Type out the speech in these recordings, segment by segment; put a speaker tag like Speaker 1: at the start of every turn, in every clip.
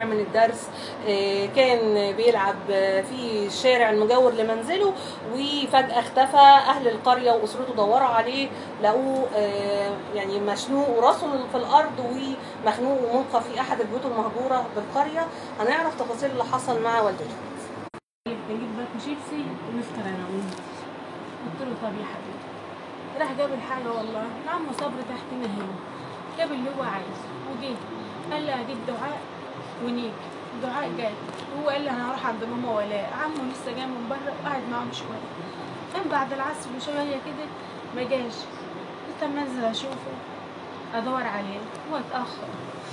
Speaker 1: من الدرس آه، كان بيلعب آه، في الشارع المجاور لمنزله وفجأة اختفى أهل القرية وأسرته دوروا عليه لقوه آه، يعني مشنوق وراسه في الأرض ومخنوق وملقى في أحد البيوت المهجورة بالقرية هنعرف تفاصيل اللي حصل مع والدته
Speaker 2: بجيب باكو شيبسي ونفطر انا وانت قلت له طب يا حبيبي راح جاب الحاجه والله عم صبري تحتنا هنا جاب اللي هو عايزه وجه قال لي هجيب دعاء ونيجي دعاء جاي هو قال لي انا هروح عند ماما ولاء عمه لسه جاي من بره وقعد معاهم شويه كان بعد العصر بشويه كده ما جاش قلت اما انزل اشوفه ادور عليه هو اتاخر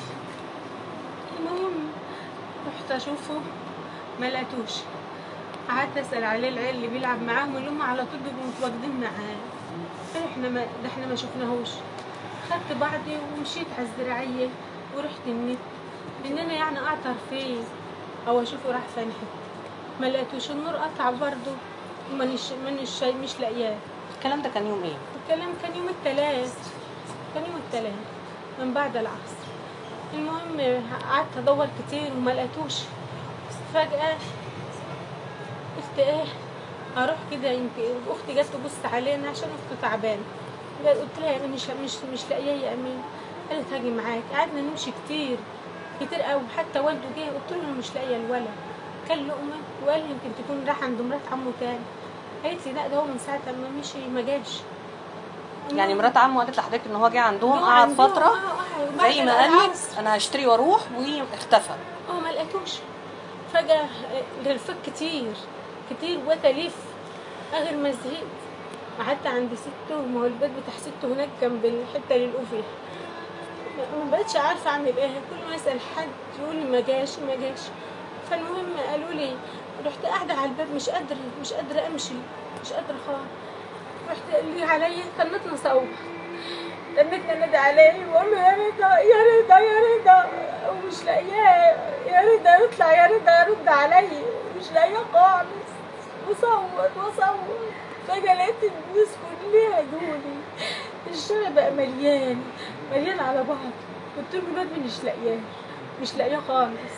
Speaker 2: المهم رحت اشوفه ما لقيتوش قعدت اسال عليه العيال اللي بيلعب معاهم اللي هم على طول بيبقوا متواجدين معاه قال احنا ما ده احنا ما شفناهوش خدت بعضي ومشيت على الزراعيه ورحت النت ان انا يعني اعثر فيه او اشوفه راح فين حته ما لقيتوش النور قطع برضه مانيش مانيش شاي مش لاقياه
Speaker 1: الكلام ده كان يوم إيه؟
Speaker 2: الكلام كان يوم الثلاث كان يوم الثلاث من بعد العصر المهم قعدت ادور كتير وما لقيتوش فجأة قلت ايه اروح كده يمكن اختي جت تبص علينا عشان اختي تعبانه قلت لها انا مش مش مش لاقياه يا امين قالت هاجي معاك قعدنا نمشي كتير كتير قوي حتى والده جه قلت له انا مش لاقيه الولد كان لقمه وقال لي يمكن تكون راح عند مرات عمه تاني قالت لي لا ده هو من ساعه ما مشي ما جاش
Speaker 1: يعني مرات عمه قالت لحضرتك إن هو جه عندهم
Speaker 2: هو
Speaker 1: قعد
Speaker 2: عندهم،
Speaker 1: فترة
Speaker 2: آه، آه،
Speaker 1: زي
Speaker 2: بعد
Speaker 1: ما قال لك
Speaker 2: العصر.
Speaker 1: أنا هشتري وأروح واختفى
Speaker 2: اه ما لقيتوش فجأة لفت كتير كتير وتلف آخر ما زهقت قعدت عند سته ما هو البيت بتاع سته هناك جنب الحتة اللي لقوا فيها ما بقتش عارفة أعمل إيه كل ما أسأل حد يقول لي ما جاش ما جاش فالمهم قالوا لي رحت قاعدة على الباب مش قادرة مش قادرة أمشي مش قادرة خالص رحت اللي عليا تنت نصوح تنت نادي عليه واقول له يا رضا يا رضا يا رضا ومش لاقياه يا رضا يطلع يا رضا يرد عليا مش لاقياه خالص وصوت وصوت فجأة لقيت الناس كلها دولي الشارع بقى مليان مليان على بعض قلت له الواد مش لاقياه مش لاقياه خالص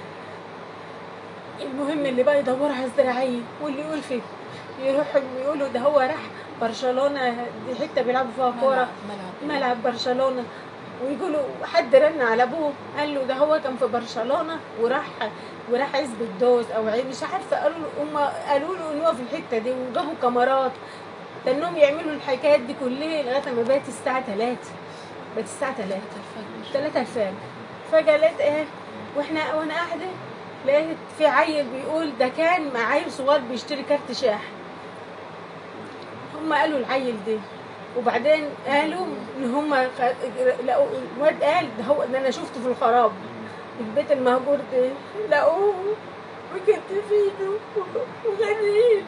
Speaker 2: المهم اللي بقى يدوروا على الزراعية واللي يقول فيه يروحوا يقولوا ده هو راح برشلونة دي حتة بيلعبوا فيها كورة ملعب برشلونة ويقولوا حد رن على ابوه قال له ده هو كان في برشلونة وراح وراح يثبت دوز او عيب مش عارفة قالوا له هم قالوا له ان هو في الحتة دي وجابوا كاميرات ده انهم يعملوا الحكايات دي كلها لغاية ما بقت الساعة 3 بقت الساعة 3 3 الفجر فجأة لقيت ايه واحنا وانا قاعدة لقيت في عيل بيقول ده كان مع عيل صغير بيشتري كارت شاحن هم قالوا العيل ده وبعدين قالوا ان هم خ- لقوا الواد قال ده هو ده انا شفته في الخراب البيت المهجور ده لقوه وكتف ايده وغنيله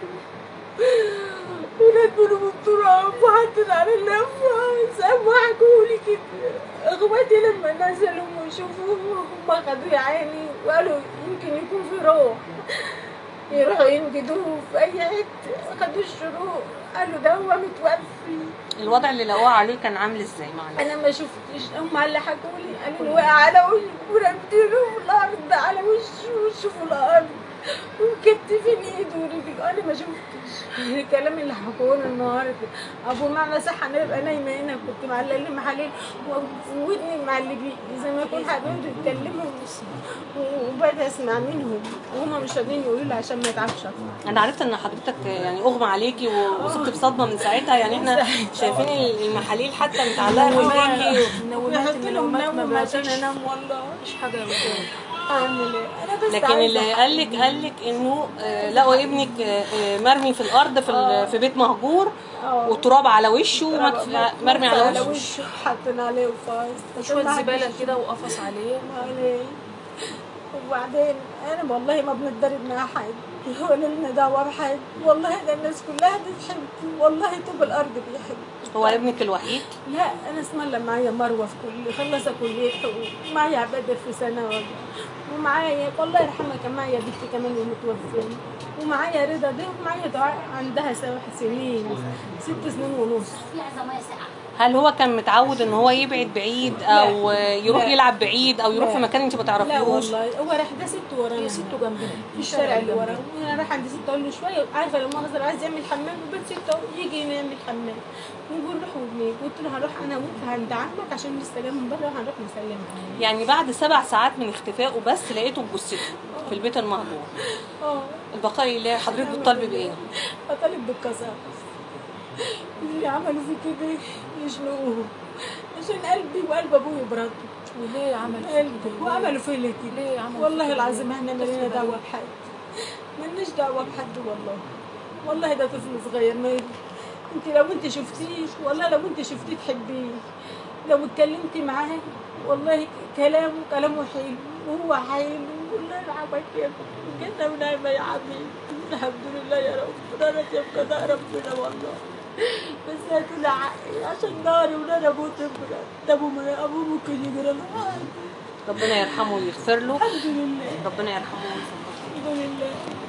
Speaker 2: ونزلوا من التراب وحطوا على اللفة سابوا حكولي كده اخواتي لما نزلوا وشوفوه هم خدوه يا عيني وقالوا يمكن يكون في روح يروحوا ينجدوه في اي حته خدوا الشروق قالوا ده هو متوفي
Speaker 1: الوضع اللي لقوه عليه كان عامل إزاي معلش؟
Speaker 2: انا ما شفتش هم اللي حكوا لي قالوا لي وقع على وشه ورمتله في الارض على وشه وشه في الارض ومكتفين ايده ورجله انا ما شفتش الكلام اللي حكوه لي النهارده ابو معنى صح انا ابقى نايمه هنا كنت معلقه لي محاليل وودني معلقين زي ما يكون حبيبي يتكلموا وبقيت اسمع منهم وهم مش راضيين يقولوا لي عشان ما يتعبش أكتر.
Speaker 1: انا عرفت ان حضرتك يعني اغمى عليكي وصبت بصدمه من ساعتها يعني احنا شايفين المحاليل حتى متعلقه في ايديكي
Speaker 2: بيحط لهم منوم عشان انام والله
Speaker 3: مفيش حاجه يا مكان
Speaker 2: اعمل ايه انا بس
Speaker 1: لكن
Speaker 2: عايزة
Speaker 1: اللي قال لك قال لك انه آه، لقوا ابنك آه، آه، مرمي في الارض في ال- في بيت مهجور
Speaker 2: آه.
Speaker 1: والتراب على وشه ومت- مرمي على
Speaker 2: على
Speaker 1: وشه
Speaker 2: وشه حاطين عليه وفايز
Speaker 3: شويه زباله كده وقفص عليه
Speaker 2: عليه وبعدين انا والله ما بنتضرب مع حد ولا لنا دعوه بحد والله ده الناس كلها بتحب والله طوب الارض بيحب
Speaker 1: هو ابنك الوحيد
Speaker 2: لا انا اسم الله معايا مروه في كليه خلصت كليه حقوق معايا عبادر في سنه ولا ومعايا والله يرحمها كان معايا بنتي كمان ومتوفيه ومعايا رضا دي ومعايا دعاء عندها سبع سنين ست سنين ونص
Speaker 4: في عزة ميه ساقعه
Speaker 1: هل هو كان متعود ان هو يبعد بعيد او يروح
Speaker 2: لا.
Speaker 1: يلعب بعيد او يروح
Speaker 2: لا.
Speaker 1: في مكان انت ما
Speaker 2: لا
Speaker 1: تعرفيهوش
Speaker 2: والله هو راح ده ست ورانا
Speaker 3: هي ست جنبنا
Speaker 2: في الشارع اللي ورا وانا رايحه عند ست اقول له شويه عارفه لما نظر عايز يعمل حمام وبنت ست يجي يعمل حمام ونقول روح ونيجي قلت له هروح انا وانت عند عمك عشان لسه جاي من بره هنروح نسلم عليه
Speaker 1: يعني بعد سبع ساعات من اختفائه بس لقيته بجثته في البيت المهجور
Speaker 2: اه
Speaker 1: البقاء لله حضرتك بتطالبي بايه؟
Speaker 2: اطالب بالقصاص اللي عملوا في كده يشنقوه عشان قلبي وقلب ابوي برضه
Speaker 3: وليه عمل فيك
Speaker 2: قلبي
Speaker 3: كده؟
Speaker 2: وعملوا فيا كده
Speaker 3: ليه عمل
Speaker 2: والله
Speaker 3: فيك
Speaker 2: العظيم
Speaker 3: كده؟
Speaker 2: احنا
Speaker 3: طفل
Speaker 2: مالنا دعوه
Speaker 3: بريء.
Speaker 2: بحد مالناش دعوه بحد والله والله ده طفل صغير ما انت لو انت شفتيه والله لو انت شفتيه تحبيه لو اتكلمتي معاه والله كلامه كلامه حلو وهو حلو والله العمل كده جنة ونعمة يا حبيبي الحمد لله يا رب انا يبقى ده ربنا والله بس هاتوا لي حقي عشان ناري وانا اموت بجد ده ابو ابوه ممكن يجري له حاجة.
Speaker 1: ربنا يرحمه ويغفر له
Speaker 2: الحمد لله
Speaker 1: ربنا يرحمه ويثبته
Speaker 2: الحمد لله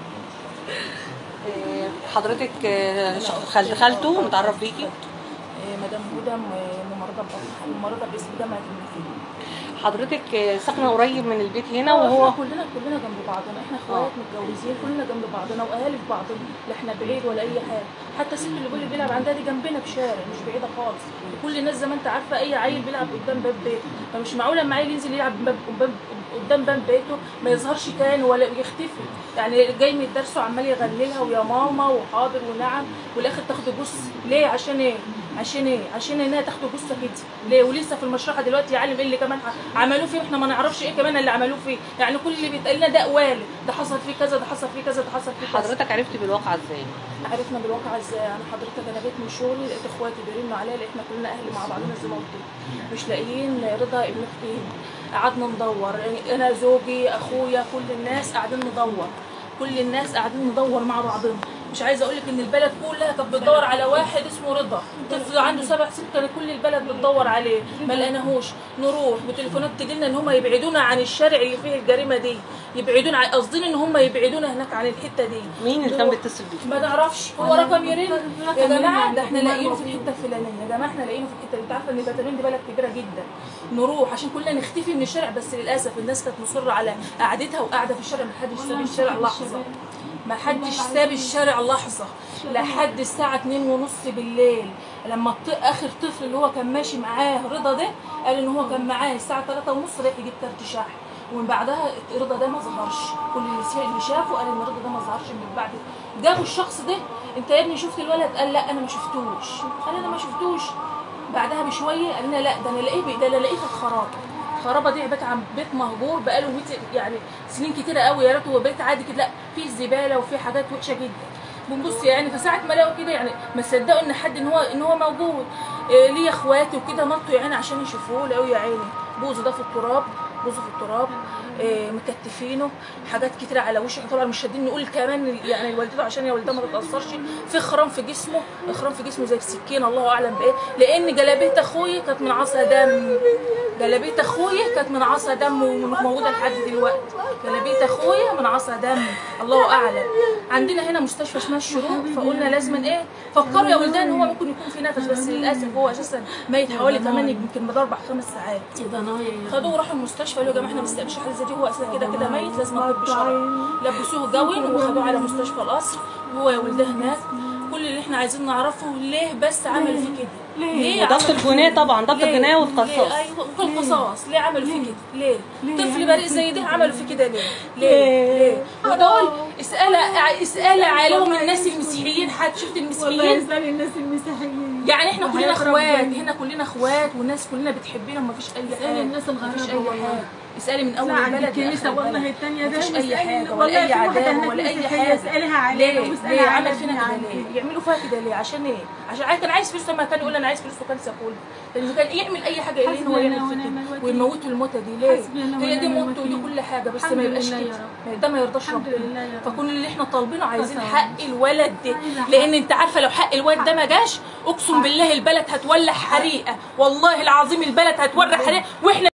Speaker 1: إيه، حضرتك آه، ش- خال- خالته متعرف بيكي
Speaker 3: إيه، مدام هدى م- ممرضه بأطفال ممرضه باسم جامعه المنوفيه
Speaker 1: حضرتك آه، ساكنه قريب من البيت هنا
Speaker 3: آه،
Speaker 1: وهو
Speaker 3: إحنا كلنا كلنا جنب بعضنا احنا اخوات متجوزين كلنا جنب بعضنا واهالي في بعضنا لا احنا بعيد ولا اي حاجه حتى الست اللي بيقول لي بيلعب عندها دي جنبنا بشارع مش بعيده خالص كل الناس زي ما انت عارفه اي عيل بيلعب قدام باب بيته فمش معقول لما عيل ينزل يلعب باب باب قدام باب بيته ما يظهرش تاني ولا يختفي يعني جاي من الدرس وعمال يغني ويا ماما وحاضر ونعم والاخر تاخد جث ليه عشان ايه عشان ايه عشان انها تاخد جثه كده ليه ولسه في المشرحه دلوقتي يعلم ايه اللي كمان ع- عملوه فيه واحنا ما نعرفش ايه كمان اللي عملوه فيه يعني كل اللي بيتقال لنا ده والد ده حصل فيه كذا ده حصل فيه كذا ده حصل فيه كذا
Speaker 1: حضرتك عرفتي بالواقعه ازاي؟
Speaker 3: عرفنا بالواقع ازاي انا حضرتك انا جيت من شغلي لقيت اخواتي بيرنوا عليا لقيتنا كلنا اهل مع بعضنا زي ما قلت لك. مش لاقيين رضا ابن اختي هنا. قعدنا ندور يعني انا زوجي اخويا كل الناس قاعدين ندور كل الناس قاعدين ندور مع بعضنا مش عايزه اقول لك ان البلد كلها كانت بتدور على واحد اسمه رضا طفل عنده سبع سنين كان كل البلد بتدور عليه ما لقيناهوش نروح بتليفونات تجيلنا ان هم يبعدونا عن الشارع اللي فيه الجريمه دي يبعدونا عن- قاصدين ان هم يبعدونا هناك عن الحته دي
Speaker 1: مين اللي كان
Speaker 3: نروح.
Speaker 1: بيتصل بيكي؟
Speaker 3: ما نعرفش هو رقم يرن يا جماعه ده احنا لاقيينه في الحته الفلانيه يا جماعه احنا لاقيينه في الحته دي انت عارفه ان بتامين دي بلد كبيره جدا نروح عشان كلنا نختفي من الشارع بس للاسف الناس كانت مصره على قعدتها وقاعده في الشارع ما حدش ساب الشارع لحظه ما حدش ساب الشارع لحظه لحد الساعه 2 ونص بالليل لما الط- اخر طفل اللي هو كان ماشي معاه رضا ده قال ان هو كان معاه الساعه 3 ونص رايح يجيب كارت شحن ومن بعدها رضا ده ما ظهرش كل اللي سا- اللي شافه قال ان رضا ده ما ظهرش من بعد جابوا الشخص ده انت يا ابني شفت الولد قال لا انا ما شفتوش قال انا ما شفتوش بعدها بشويه قال لنا لا ده انا لاقيه ده انا لاقيه في الخرابه الخرابه دي عباره عن بيت مهجور بقاله 100 يعني سنين كتيره قوي يا ريت هو بيت عادي كده لا فيه زباله وفيه حاجات وحشه جدا بنبص يعني فساعة ما لقوا كده يعني ما صدقوا ان حد ان هو ان هو موجود إيه ليه اخواتي وكده نطوا يا عيني عشان يشوفوه لقوا يا عيني بوزه ده في التراب بوزه في التراب إيه مكتفينه حاجات كتيره على وشه طبعا مش شادين نقول كمان يعني لوالدته عشان يا والدته ما تتاثرش في خرام في جسمه خرام في جسمه زي السكين الله اعلم بايه لان جلابيه اخويا كانت من عصا دم جلابيه اخويا كانت من عصا دم وموجوده لحد دلوقتي جلابيه اخويا من عصا دم الله اعلم عندنا هنا مستشفى اسمها الشروق فقلنا لازم ايه فكروا يا ولدان هو ممكن يكون في نفس بس للاسف هو اساسا ميت حوالي كمان يمكن من اربع خمس ساعات خدوه وراحوا المستشفى قالوا يا جماعه احنا ما نستقبلش حاله زي دي هو اساسا كده كده ميت لازم نطب شرعي لبسوه جوين وخدوه على مستشفى القصر وهو يا ولده هناك كل اللي احنا عايزين نعرفه ليه بس عمل فيه كده ليه
Speaker 1: ضبط
Speaker 3: عمل فيه
Speaker 1: الجنيه
Speaker 3: كده؟
Speaker 1: طبعا ضبط
Speaker 3: ليه؟
Speaker 1: الجنيه
Speaker 3: ليه؟
Speaker 1: والقصاص
Speaker 3: ايوه والقصاص ليه عملوا فيه كده ليه طفل بريء زي ده عملوا فيه كده ليه ليه ليه ودول اسال اسال عليهم الناس المسيحيين حد شفت
Speaker 2: والله
Speaker 3: المسيحيين
Speaker 2: يسأل الناس المسيحيين
Speaker 3: يعني احنا كلنا
Speaker 2: وحياة
Speaker 3: اخوات
Speaker 2: ربنا.
Speaker 3: هنا كلنا اخوات والناس كلنا بتحبنا ومفيش اي حاجه
Speaker 2: الناس
Speaker 3: مفيش اي
Speaker 2: الغريبة والله.
Speaker 3: حاجه اسالي من اول
Speaker 2: لا عند
Speaker 3: البلد
Speaker 2: الكنيسة
Speaker 3: لآخر
Speaker 2: والله
Speaker 3: البلد.
Speaker 2: التانية ده
Speaker 3: مفيش اي
Speaker 2: واسألي-
Speaker 3: حاجه
Speaker 2: والله
Speaker 3: ولا اي
Speaker 2: في واحدة
Speaker 3: عداوه
Speaker 2: هناك
Speaker 3: ولا اي
Speaker 2: مسيحية
Speaker 3: حاجه
Speaker 2: اسأليها علينا
Speaker 3: ليه
Speaker 2: واسألي
Speaker 3: ليه
Speaker 2: على
Speaker 3: عمل فينا
Speaker 2: ابني
Speaker 3: كده
Speaker 2: عندي.
Speaker 3: ليه يعملوا فيها كده ليه عشان ايه عشان عايز كان عايز فلوس لما كان يقول انا عايز فلوس وكان ساكول لان كان يعمل اي حاجه يلين
Speaker 2: حسبي
Speaker 3: هو
Speaker 2: الله
Speaker 3: يعمل في
Speaker 2: ونعم
Speaker 3: كده
Speaker 2: الوكيل.
Speaker 3: ويموتوا الموتة دي ليه
Speaker 2: حسبي الله
Speaker 3: هي دي
Speaker 2: ونعم
Speaker 3: موته ودي
Speaker 2: الوكيل.
Speaker 3: كل حاجه بس
Speaker 2: الحمد
Speaker 3: ما يبقاش
Speaker 2: لله يا
Speaker 3: كده ده ما يرضاش
Speaker 2: الحمد
Speaker 3: ربنا
Speaker 2: لله يا رب.
Speaker 3: فكل اللي احنا طالبينه عايزين
Speaker 2: قسم.
Speaker 3: حق الولد ده
Speaker 2: عايزة حق.
Speaker 3: لان انت عارفه لو حق الولد ده ما جاش اقسم بالله البلد هتولع حريقه والله العظيم البلد هتولع حريقه واحنا